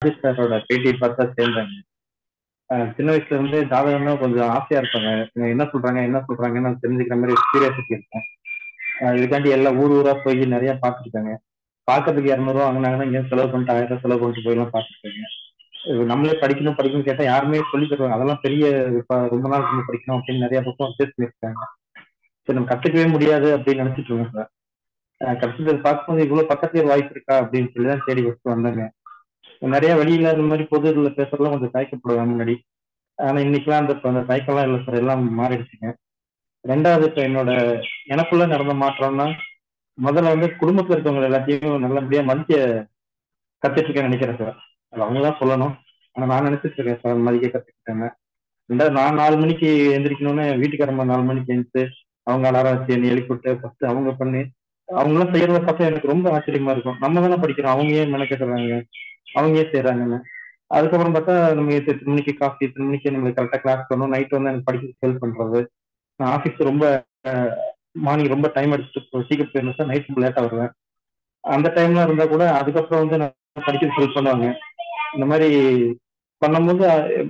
ராஜேஷ் சாரோட பேட்டி பார்த்தா சேர்ந்தாங்க அஹ் சின்ன வயசுல இருந்து ஜாதகம்னா கொஞ்சம் ஆசையா இருப்பாங்க இவங்க என்ன சொல்றாங்க என்ன சொல்றாங்கன்னு நான் தெரிஞ்சுக்கிற மாதிரி கியூரியாசிட்டி இருக்கும் அஹ் இதுக்காண்டி எல்லா ஊர் ஊரா போய் நிறைய பார்த்துருக்காங்க பார்க்கறதுக்கு இரநூறுவா வாங்கினாங்கன்னா இங்கே செலவு பண்ணிட்டு ஆயிரம் ரூபாய் செலவு பண்ணிட்டு போயெல்லாம் பார்த்துருக்காங்க இது நம்மளே படிக்கணும் படிக்கணும் கேட்டா யாருமே சொல்லி தருவாங்க அதெல்லாம் பெரிய இப்ப ரொம்ப நாள் நம்ம படிக்கணும் அப்படின்னு நிறைய பக்கம் அட்ஜஸ்ட் பண்ணிருக்காங்க சரி நம்ம கத்துக்கவே முடியாது அப்படின்னு நினைச்சிட்டு இருக்கோம் சார் அஹ் கடைசியில் இதை பார்க்கும்போது இவ்வளவு பக்கத்துல வாய்ப்பு இருக்கா அப்படின்னு சொல்லி தான் தேடி வச்சு வந்தாங்க நிறைய வெளியில இந்த மாதிரி பொது இதுல பேசுறதுலாம் கொஞ்சம் தயக்கப்படுவாங்க முன்னாடி ஆனா இன்னைக்கெல்லாம் அந்த அந்த தயக்கம்லாம் இல்லை சார் எல்லாம் மாறிடுச்சுங்க ரெண்டாவது இப்ப என்னோட எனக்குள்ள நடந்த மாற்றம்னா முதல்ல வந்து குடும்பத்துல இருக்கவங்க எல்லாத்தையும் நல்லபடியா மதிக்க கத்துட்டு இருக்கேன்னு நினைக்கிறேன் சார் அது அவங்க தான் சொல்லணும் ஆனா நான் நினைச்சிட்டு இருக்கேன் சார் மதிக்க கத்துக்கிட்டேன்னு ரெண்டாவது நான் நாலு மணிக்கு எந்திரிக்கணும்னு வீட்டுக்காரம்மா நாலு மணிக்கு எழுந்து அவங்க அலாரம் வச்சு என்னை எழுப்பிவிட்டு ஃபர்ஸ்ட் அவங்க பண்ணி அவங்களாம் செய்யறத பார்த்தா எனக்கு ரொம்ப ஆச்சரியமா இருக்கும் நம்ம தானே படிக்கிறோம் அவங்க ஏன் மெனக்கெட்டுறாங்க அவங்க ஏன் செய்யறாங்கன்னு அதுக்கப்புறம் பார்த்தா நம்ம எத்தனை மணிக்கு காஃபி எத்தனை மணிக்கு நம்மளுக்கு கரெக்டாக கிளாஸ் பண்ணணும் நைட் வந்து எனக்கு படிக்க ஹெல்ப் பண்றது நான் ஆஃபீஸ் ரொம்ப மார்னிங் ரொம்ப டைம் எடுத்துட்டு சீக்கிரம் போயிருந்தேன் சார் நைட் ரொம்ப லேட்டாக வருவேன் அந்த டைம்ல இருந்தா கூட அதுக்கப்புறம் வந்து நான் படிக்க ஹெல்ப் பண்ணுவாங்க இந்த மாதிரி பண்ணும்போது அஹ்,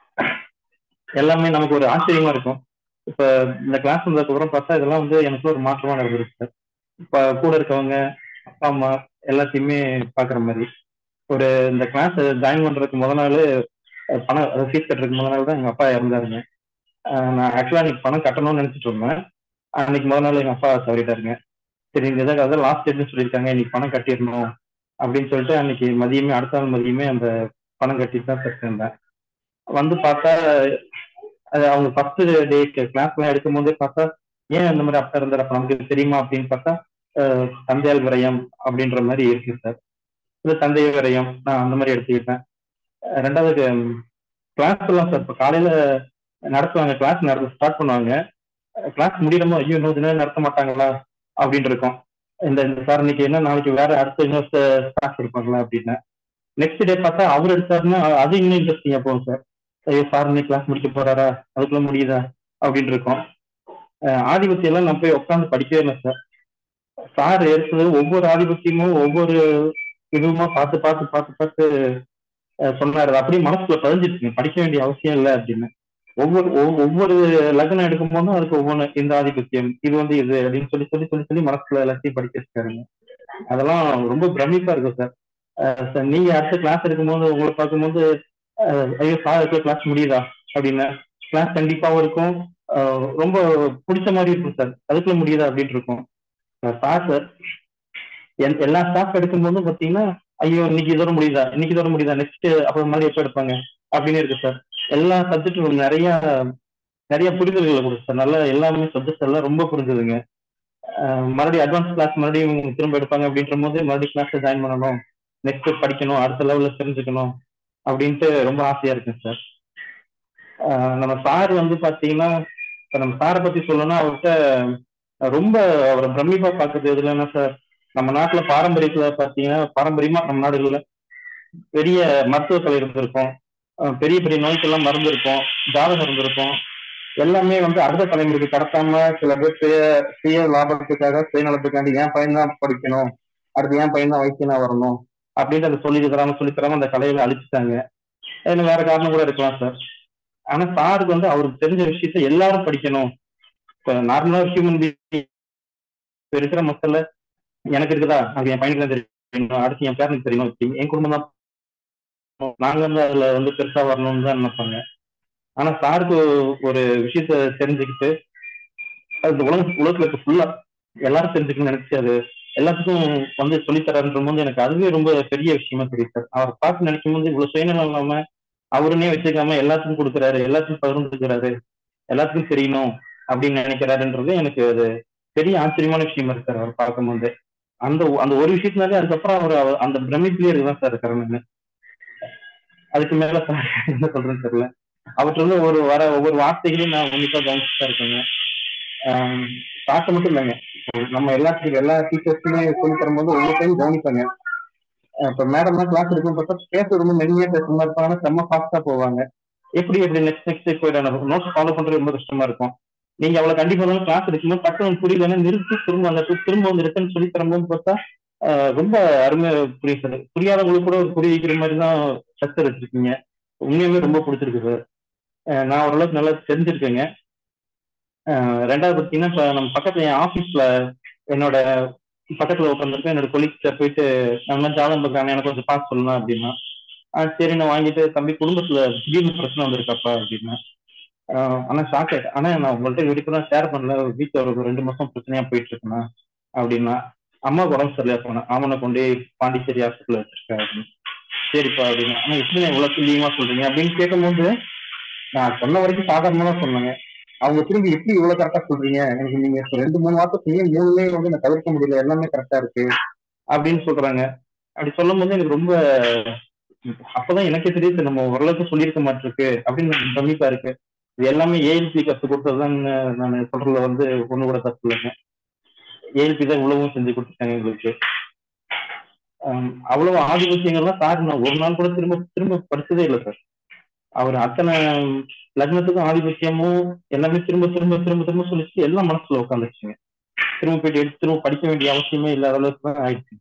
எல்லாமே நமக்கு ஒரு ஆச்சரியமா இருக்கும் இப்ப இந்த கிளாஸ் வந்ததுக்கு அப்புறம் பார்த்தா இதெல்லாம் வந்து எனக்கு ஒரு மாற்றமா நடந்திருக்கு சார் இப்ப கூட இருக்கவங்க அப்பா அம்மா எல்லாத்தையுமே பாக்குற மாதிரி ஒரு இந்த கிளாஸ் ஜாயின் பண்றதுக்கு முத நாள் அஹ், பணம் ஃபீஸ் கட்டுறதுக்கு முத நாள் தான் எங்க அப்பா இறந்தாருங்க அஹ், நான் ஆக்சுவலா அன்னைக்கு பணம் கட்டணும்னு நினைச்சிட்டு இருந்தேன் அன்னைக்கு முத நாள் எங்க அப்பா தவறிட்டாருங்க சரி இந்த இதாக லாஸ்ட் டேட்னு சொல்லியிருக்காங்க இன்னைக்கு பணம் கட்டிடணும் அப்படின்னு சொல்லிட்டு அன்னைக்கு மதியமே அடுத்த நாள் மதியமே அந்த பணம் கட்டிட்டு தான் சார் சேர்ந்தேன் வந்து பார்த்தா அது அவங்க ஃபர்ஸ்ட் டே கிளாஸ்லாம் எடுக்கும் போதே பார்த்தா ஏன் இந்த மாதிரி அப்பா இருந்தார் அப்ப நமக்கு தெரியுமா அப்படின்னு பார்த்தா அஹ், தந்தையால் விரயம் அப்படின்ற மாதிரி இருக்கு சார் இது தந்தை விரயம் நான் அந்த மாதிரி எடுத்துக்கிட்டேன் அஹ், ரெண்டாவது கிளாஸ் எல்லாம் சார் இப்போ காலையில நடத்துவாங்க கிளாஸ் நடத்த ஸ்டார்ட் பண்ணுவாங்க கிளாஸ் முடியறமோ ஐயோ இன்னும் தினம் நடத்த மாட்டாங்களா அப்படின்னு இருக்கும் இந்த இந்த சார் இன்னைக்கு என்ன நாளைக்கு வேற அடுத்த இன்னொரு ஸ்டாஃப் இருப்பாங்களா அப்படின்னு நெக்ஸ்ட் டே பார்த்தா அவர் எடுத்தாருன்னா அது இன்னும் இன்ட்ரெஸ்டிங்கா போகும் சார் ஐயோ சார் இன்னைக்கு கிளாஸ் முடிக்க போறாரா அதுக்குள்ள முடியுதா அப்படின்னு இருக்கும் அஹ் ஆதிபத்தியம் எல்லாம் நான் போய் உட்காந்து படிக்கவே இல்லை சார் சார் எடுத்தது ஒவ்வொரு ஆதிபத்தியமும் ஒவ்வொரு இதுவுமா பார்த்து பார்த்து பார்த்து பார்த்து அஹ் சொன்னாரு அது அப்படியே மனசுல பதிஞ்சிருச்சுங்க படிக்க வேண்டிய அவசியம் இல்லை அப்படின்னு ஒவ்வொரு ஒவ்- ஒவ்வொரு லக்னம் எடுக்கும் போதும் அதுக்கு ஒவ்வொன்று இந்த ஆதிபத்தியம் இது வந்து இது அப்படின்னு சொல்லி சொல்லி சொல்லி சொல்லி மனசுல எல்லாத்தையும் படிக்க வச்சுக்காருங்க அதெல்லாம் ரொம்ப பிரமிப்பா இருக்கும் சார் அஹ் சார் நீங்க அடுத்த கிளாஸ் எடுக்கும்போது உங்களை பார்க்கும்போது அஹ் ஐயோ சார் இருக்க கிளாஸ் முடியுதா அப்படின்னு கிளாஸ் கண்டிப்பாவும் இருக்கும் அஹ் ரொம்ப பிடிச்ச மாதிரி இருக்கும் சார் அதுக்குள்ள முடியுதா அப்படின்னு இருக்கும் சார் சார் எல்- எல்லா ஸ்டாஃப் எடுக்கும்போதும் பாத்தீங்கன்னா ஐயோ இன்னைக்கு இதோட முடியுதா இன்னைக்கு இதோட முடியுதா நெக்ஸ்ட் அப்புறம் மாதிரி எப்போ எடுப்பாங்க அப்படின்னு இருக்கு சார் எல்லா சப்ஜெக்டும் நிறைய நிறைய புரிதல்களை கொடுத்து சார் நல்லா எல்லாமே சப்ஜெக்ட் எல்லாம் ரொம்ப புரிஞ்சுதுங்க அஹ் மறுபடியும் அட்வான்ஸ் கிளாஸ் மறுபடியும் இவங்க திரும்ப எடுப்பாங்க அப்படின்ற போது மறுபடியும் கிளாஸ் ஜாயின் பண்ணணும் நெக்ஸ்ட் படிக்கணும் அடுத்த லெவல்ல தெரிஞ்சுக்கணும் அப்படின்ட்டு ரொம்ப ஆசையா இருக்குங்க சார் அஹ் நம்ம சார் வந்து பாத்தீங்கன்னா இப்ப நம்ம சாரை பத்தி சொல்லணும்னா அவர்கிட்ட ரொம்ப அவரை பிரமிப்பா பார்க்கறது எதுலன்னா சார் நம்ம நாட்டுல பாரம்பரியத்துல பாத்தீங்கன்னா பாரம்பரியமா நம்ம நாடுகள்ல பெரிய மருத்துவ கலை இருந்திருக்கும் அஹ் பெரிய பெரிய நோய்க்கெல்லாம் மருந்து இருக்கும் ஜாதகம் இருந்திருக்கும் எல்லாமே வந்து அடுத்த தலைமுறைக்கு கடத்தாம சில பேர் சுய சுய லாபத்துக்காக சுயநலத்துக்காண்டி ஏன் பையன் தான் படிக்கணும் அடுத்து ஏன் பையன் தான் வைத்தியனா வரணும் அப்படின்ட்டு அதை சொல்லி தராம சொல்லி தராம அந்த கலையில அழிச்சிட்டாங்க அதுல வேற காரணம் கூட இருக்கலாம் சார் ஆனா சாருக்கு வந்து அவருக்கு தெரிஞ்ச விஷயத்த எல்லாரும் படிக்கணும் இப்ப நார்மலா ஹியூமன் பீங் இருக்கிற மக்கள்ல எனக்கு இருக்குதா அது என் பையனுக்கு தான் தெரியணும் அடுத்து என் பேரனுக்கு தெரியணும் இப்படி என் குடும்பம் தான் நாங்க வந்து அதுல வந்து பெருசா வரணும்னு தான் நினைப்பாங்க ஆனா சாருக்கு ஒரு விஷயத்த தெரிஞ்சுக்கிட்டு அது உலக உலகத்துல இருக்க ஃபுல்லா எல்லாரும் தெரிஞ்சுக்கணும்னு நினைச்சு அது எல்லாத்துக்கும் வந்து சொல்லித்தரான்ற போது எனக்கு அதுவே ரொம்ப பெரிய விஷயமா தெரியும் சார் அவர் பார்த்து நினைக்கும் போது இவ்வளவு சுயநலம் இல்லாம அவருனே வச்சுக்காம எல்லாத்துக்கும் கொடுக்குறாரு எல்லாத்துக்கும் பகிர்ந்துக்கிறாரு எல்லாத்துக்கும் தெரியணும் அப்படின்னு நினைக்கிறாருன்றது எனக்கு அது பெரிய ஆச்சரியமான விஷயமா இருக்கு சார் அவர் பார்க்கும்போது அந்த அந்த ஒரு விஷயத்தினாலே அதுக்கப்புறம் அவர் அவர் அந்த பிரமிப்பிலேயே இருக்குதான் சார் இருக்கிறேன் அதுக்கு மேல சார் என்ன சொல்றேன்னு தெரியல அவற்றை வந்து ஒரு வர ஒவ்வொரு வார்த்தைகளையும் நான் உன்னிப்பா கவனிச்சுட்டு தான் இருக்கேங்க ஆஹ் சாட்டை மட்டும் இல்லைங்க நம்ம எல்லாத்துக்கும் எல்லா டீச்சர்ஸுமே சொல்லி தரும்போது ஒவ்வொருத்தையும் கவனிப்பாங்க அஹ் இப்ப மேடம் தான் கிளாஸ் எடுக்கும் பார்த்தா பேச ரொம்ப மென்மையா பேசுற மாதிரி இருப்பாங்க செம்ம ஃபாஸ்டா போவாங்க எப்படி எப்படி நெக்ஸ்ட் நெக்ஸ்ட் போயிட நோட்ஸ் ஃபாலோ பண்றது ரொம்ப கஷ்டமா இருக்கும் நீங்க அவ்வளவு கண்டிப்பா கிளாஸ் எடுக்கும்போது டக்குனு புரியலன்னா நிறுத்தி திரும்ப அந்த டு- திரும்ப வந்து ரிட்டர்ன் சொல்லி தரும்போது பார்த்தா ஆஹ் ரொம்ப அருமையா புரியுது சார் புரியாதவங்களுக்கு கூட புரிவிக்கிற மாதிரி தான் ஸ்ட்ரக்சர் வச்சிருக்கீங்க உண்மையுமே ரொம்ப பிடிச்சிருக்கு சார் ஆஹ் நான் ஓரளவுக்கு நல்லா தெரிஞ்சிருக்கேங்க ஆஹ் ரெண்டாவது பார்த்தீங்கன்னா இப்போ நம்ம பக்கத்துல என் ஆஃபீஸ்ல என்னோட பக்கத்துல உட்காந்துருக்க என்னோட கொலீக்ஸை போயிட்டு நம்ம ஜாதகம் பார்க்குறாங்க எனக்கு கொஞ்சம் பார்த்து சொல்லலாம் அப்படின்னா ஆ சரி நான் வாங்கிட்டு தம்பி குடும்பத்துல திடீர்னு பிரச்சனை வந்திருக்காப்பா அப்படின்னா ஆஹ் ஆனா ஷாக் ஆயிட்டேன் ஆனா நான் உங்கள்ட்ட இதுக்கு தான் ஷேர் பண்ணல வீட்டுல ஒரு ரெண்டு மாசம் பிரச்சனையா போயிட்டு இருக்குண்ணா அப்படின்னா அம்மா உடம்பு சரியா போனேன் அவனை கொண்டு போய் பாண்டிச்சேரி ஹாஸ்பிட்டல் வச்சிருக்கேன் அப்படின்னு சரிப்பா அப்படின்னு ஆனா எப்படி இவ்வளவு துல்லியமா சொல்றீங்க அப்படின்னு கேட்கும்போது நான் சொன்ன வரைக்கும் சாதாரணமா தான் சொன்னாங்க அவங்க திரும்பி எப்படி இவ்வளவு கரெக்டா சொல்றீங்க எனக்கு நீங்க இப்ப ரெண்டு மூணு வார்த்தை சொன்னீங்க மூணுமே வந்து நான் தவிர்க்க முடியல எல்லாமே கரெக்டா இருக்கு அப்படின்னு சொல்றாங்க அப்படி சொல்லும் போது எனக்கு ரொம்ப அப்பதான் எனக்கே தெரியுது நம்ம ஓரளவுக்கு சொல்லியிருக்க மாட்டிருக்கு அப்படின்னு எனக்கு பிரமிப்பா இருக்கு இது எல்லாமே ஏஎல்பி கத்து கொடுத்ததுதான் நான் சொல்றதுல வந்து ஒண்ணு கூட தப்பு இல்லைங்க ஏஎல்பி தான் இவ்வளவும் செஞ்சு கொடுத்துருக்காங்க எங்களுக்கு ஆம், அவ்வளவு ஆதிபத்தியங்கள்லாம் சார் நான் ஒரு நாள் கூட திரும்ப திரும்ப படிச்சதே இல்லை சார் அவர் அத்தனை லக்னத்துக்கும் ஆதிபத்தியமும் எல்லாமே திரும்ப திரும்ப திரும்ப திரும்ப சொல்லிச்சு எல்லாம் மனசுல உட்காந்துருச்சுங்க திரும்ப போயிட்டு எடுத்து திரும்ப படிக்க வேண்டிய அவசியமே இல்லாத அளவுக்கு தான் ஆயிடுச்சு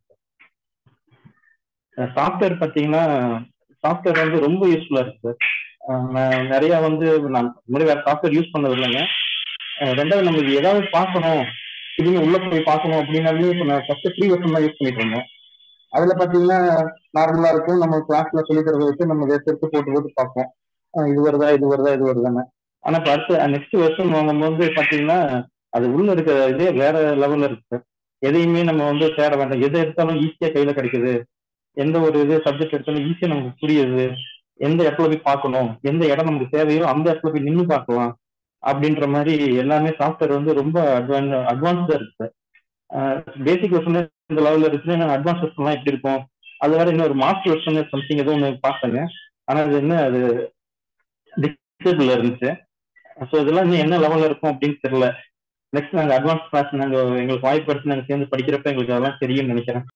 சாஃப்ட்வேர் பார்த்தீங்கன்னா சாஃப்ட்வேர் வந்து ரொம்ப யூஸ்ஃபுல்லா இருக்கு சார் ஆஹ் நான் நிறைய வந்து நான் முன்னாடி வேற சாஃப்ட்வேர் யூஸ் பண்ணது இல்லைங்க ஆஹ் ரெண்டாவது நமக்கு ஏதாவது பார்க்கணும் திரும்பி உள்ள போய் பார்க்கணும் அப்படின்னாலுமே இப்போ நான் ஃபர்ஸ்ட் ஃப்ரீ வெர்ஷன் தான் யூஸ் பண்ணிட்டு இருந்தேன் அதுல பாத்தீங்கன்னா நார்மலா இருக்கும் நம்ம கிளாஸ்ல சொல்லி தரத வச்சு நம்ம எடுத்து போட்டு போட்டு பார்ப்போம் ஆஹ் இது வருதா இது வருதா இது வருதான்னு ஆனா இப்ப அடுத்து நெக்ஸ்ட் வெர்ஷன் வாங்கும்போது பாத்தீங்கன்னா அது உள்ள இருக்கிற இதே வேற லெவல்ல இருக்கு எதையுமே நம்ம வந்து தேட வேண்டாம் எதை எடுத்தாலும் ஈஸியா கையில கிடைக்குது எந்த ஒரு இது சப்ஜெக்ட் எடுத்தாலும் ஈஸியா நமக்கு புரியுது எந்த இடத்துல போய் பார்க்கணும் எந்த இடம் நமக்கு தேவையோ அந்த இடத்துல போய் நின்று பார்க்கலாம் அப்படின்ற மாதிரி எல்லாமே சாஃப்ட்வேர் வந்து ரொம்ப அட்வான் அட்வான்ஸ்டா இருக்கு பேசிக் வெர்ஷன் இந்த லெவல்ல இருக்கு அட்வான்ஸ் வெர்ஷன்லாம் எப்படி இருக்கும் அது வேற இன்னொரு மாஸ்டர் வெர்ஷன் சம்திங் ஏதோ ஒன்று பார்த்தேங்க ஆனா அது என்ன அது டிசேபிள் இருந்துச்சு ஸோ இதெல்லாம் இன்னும் என்ன லெவல்ல இருக்கும் அப்படின்னு தெரியல நெக்ஸ்ட் நாங்கள் அட்வான்ஸ் கிளாஸ் நாங்கள் எங்களுக்கு வாய்ப்பு எடுத்து நாங்கள் சேர்ந்து படிக்கிறப்ப எங்களுக்கு அதெல்லாம் தெரியும்னு நினைக்கிறேன்